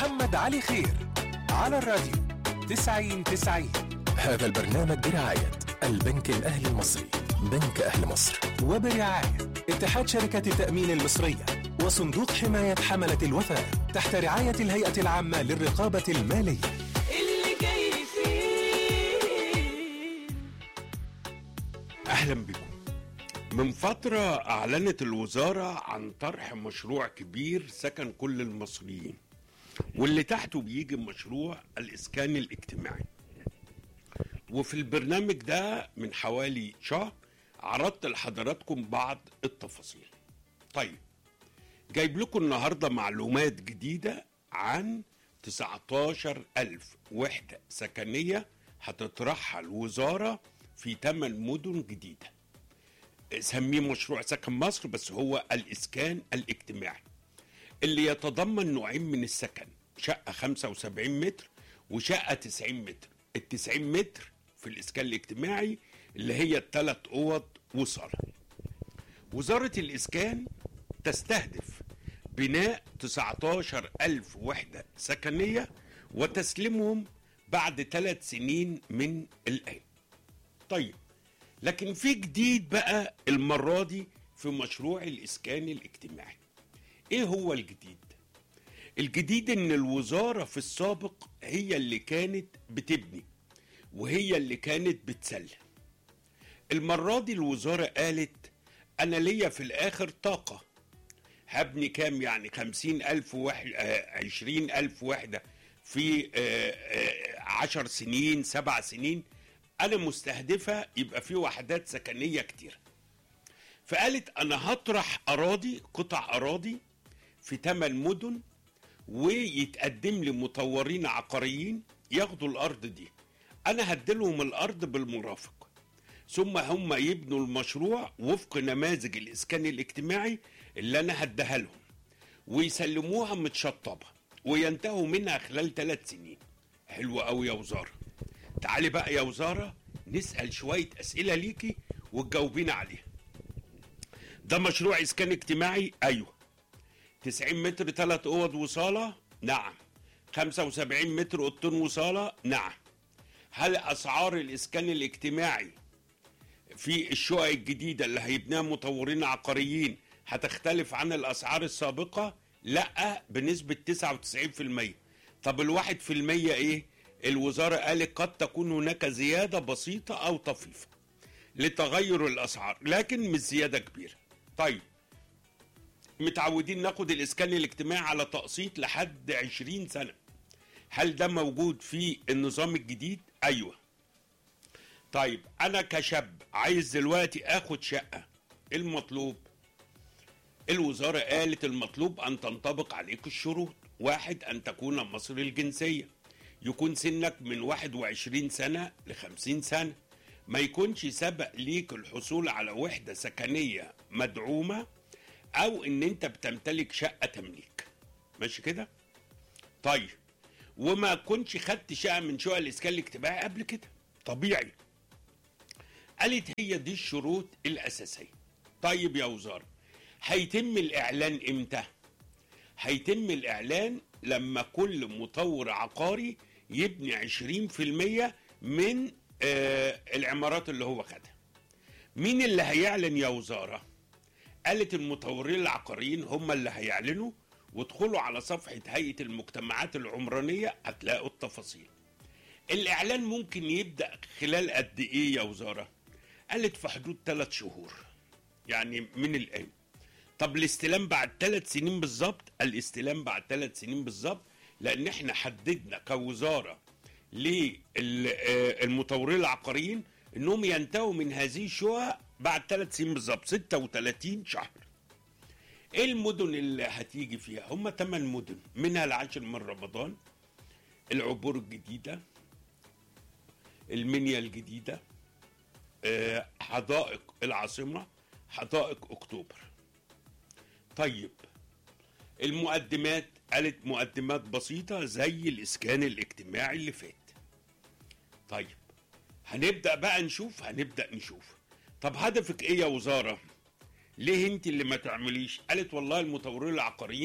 محمد علي خير على الراديو 90 90 هذا البرنامج برعاية البنك الأهلي المصري بنك أهل مصر وبرعاية اتحاد شركة التأمين المصرية وصندوق حماية حملة الوفاة تحت رعاية الهيئة العامة للرقابة المالية اللي جاي فيه اهلا بكم من فترة أعلنت الوزارة عن طرح مشروع كبير سكن كل المصريين واللي تحته بيجي مشروع الإسكان الاجتماعي وفي البرنامج ده من حوالي شهر عرضت لحضراتكم بعض التفاصيل طيب جايب لكم النهاردة معلومات جديدة عن 19 ألف وحدة سكنية هتطرحها الوزارة في 8 مدن جديدة سميه مشروع سكن مصر بس هو الإسكان الاجتماعي اللي يتضمن نوعين من السكن شقة 75 متر وشقة 90 متر ال 90 متر في الإسكان الاجتماعي اللي هي الثلاث أوض وصالة وزارة الإسكان تستهدف بناء 19 ألف وحدة سكنية وتسليمهم بعد ثلاث سنين من الآن طيب لكن في جديد بقى المرة دي في مشروع الإسكان الاجتماعي إيه هو الجديد؟ الجديد إن الوزارة في السابق هي اللي كانت بتبني وهي اللي كانت بتسلم المرة دي الوزارة قالت أنا ليا في الآخر طاقة هبني كام يعني خمسين ألف وحدة عشرين ألف وحدة في آه، آه، عشر سنين سبع سنين أنا مستهدفة يبقى في وحدات سكنية كتير فقالت أنا هطرح أراضي قطع أراضي في ثمان مدن ويتقدم لي مطورين عقاريين ياخدوا الأرض دي أنا هديلهم الأرض بالمرافق ثم هم يبنوا المشروع وفق نماذج الإسكان الاجتماعي اللي أنا هديها لهم ويسلموها متشطبة وينتهوا منها خلال ثلاث سنين حلوة أوي يا وزارة تعالي بقى يا وزارة نسأل شوية أسئلة ليكي وتجاوبينا عليها ده مشروع إسكان اجتماعي أيوه 90 متر ثلاث أوض وصالة نعم 75 متر أوضتين وصالة نعم هل أسعار الإسكان الاجتماعي في الشقق الجديدة اللي هيبنيها مطورين عقاريين هتختلف عن الأسعار السابقة؟ لا بنسبة 99% طب الواحد في المية ايه؟ الوزارة قالت قد تكون هناك زيادة بسيطة أو طفيفة لتغير الأسعار لكن مش زيادة كبيرة طيب متعودين ناخد الإسكان الاجتماعي على تقسيط لحد 20 سنة هل ده موجود في النظام الجديد؟ أيوه طيب أنا كشاب عايز دلوقتي آخد شقة إيه المطلوب؟ الوزارة قالت المطلوب أن تنطبق عليك الشروط واحد أن تكون مصري الجنسية يكون سنك من 21 سنة ل 50 سنة ما يكونش سبق ليك الحصول على وحدة سكنية مدعومة أو إن أنت بتمتلك شقة تمليك ماشي كده؟ طيب وما كنتش خدت شقة من شقق الإسكان الاجتماعي قبل كده طبيعي قالت هي دي الشروط الأساسية طيب يا وزارة هيتم الإعلان إمتى؟ هيتم الإعلان لما كل مطور عقاري يبني 20% من آه العمارات اللي هو خدها مين اللي هيعلن يا وزارة؟ قالت المطورين العقاريين هم اللي هيعلنوا وادخلوا على صفحة هيئة المجتمعات العمرانية هتلاقوا التفاصيل الإعلان ممكن يبدأ خلال قد إيه يا وزارة؟ قالت في حدود ثلاث شهور يعني من الآن طب الاستلام بعد ثلاث سنين بالظبط الاستلام بعد ثلاث سنين بالظبط لان احنا حددنا كوزاره للمطورين العقاريين انهم ينتهوا من هذه الشقق بعد ثلاث سنين بالظبط 36 شهر ايه المدن اللي هتيجي فيها هم ثمان مدن منها العاشر من رمضان العبور الجديده المنيا الجديده آه، حدائق العاصمه حدائق اكتوبر طيب المقدمات قالت مقدمات بسيطة زي الإسكان الاجتماعي اللي فات طيب هنبدأ بقى نشوف هنبدأ نشوف طب هدفك إيه يا وزارة ليه انت اللي ما تعمليش قالت والله المطورين العقاريين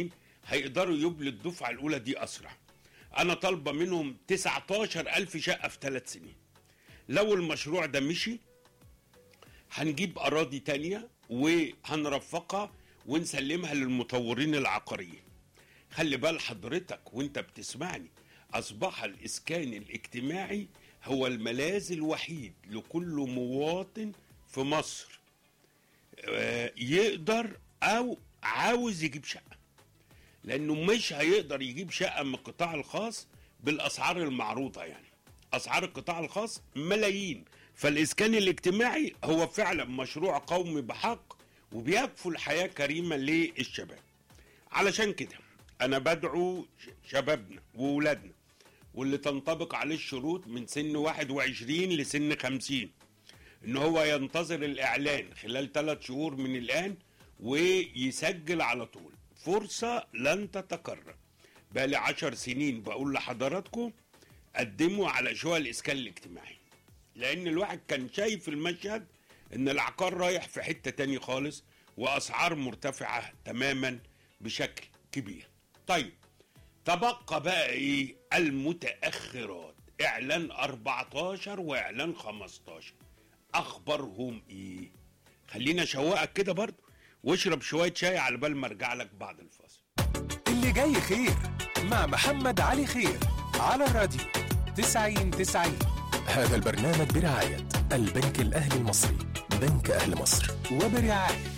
هيقدروا يبلوا الدفعة الأولى دي أسرع أنا طالبة منهم 19 ألف شقة في ثلاث سنين لو المشروع ده مشي هنجيب أراضي تانية وهنرفقها ونسلمها للمطورين العقاريين خلي بال حضرتك وانت بتسمعني أصبح الإسكان الاجتماعي هو الملاذ الوحيد لكل مواطن في مصر آه، يقدر أو عاوز يجيب شقة لأنه مش هيقدر يجيب شقة من القطاع الخاص بالأسعار المعروضة يعني أسعار القطاع الخاص ملايين فالإسكان الاجتماعي هو فعلا مشروع قومي بحق وبيكفل حياة كريمة للشباب علشان كده أنا بدعو ش- شبابنا وولادنا واللي تنطبق عليه الشروط من سن 21 لسن 50 ان هو ينتظر الاعلان خلال ثلاث شهور من الان ويسجل على طول فرصة لن تتكرر بقالي عشر سنين بقول لحضراتكم قدموا على شقق الاسكان الاجتماعي لان الواحد كان شايف المشهد ان العقار رايح في حتة تاني خالص واسعار مرتفعة تماما بشكل كبير طيب تبقى بقى ايه المتاخرات اعلان 14 واعلان 15 اخبارهم ايه خلينا اشوقك كده برضو واشرب شويه شاي على بال ما ارجع لك بعد الفاصل اللي جاي خير مع محمد علي خير على الراديو 90 90 هذا البرنامج برعاية البنك الأهلي المصري بنك أهل مصر وبرعاية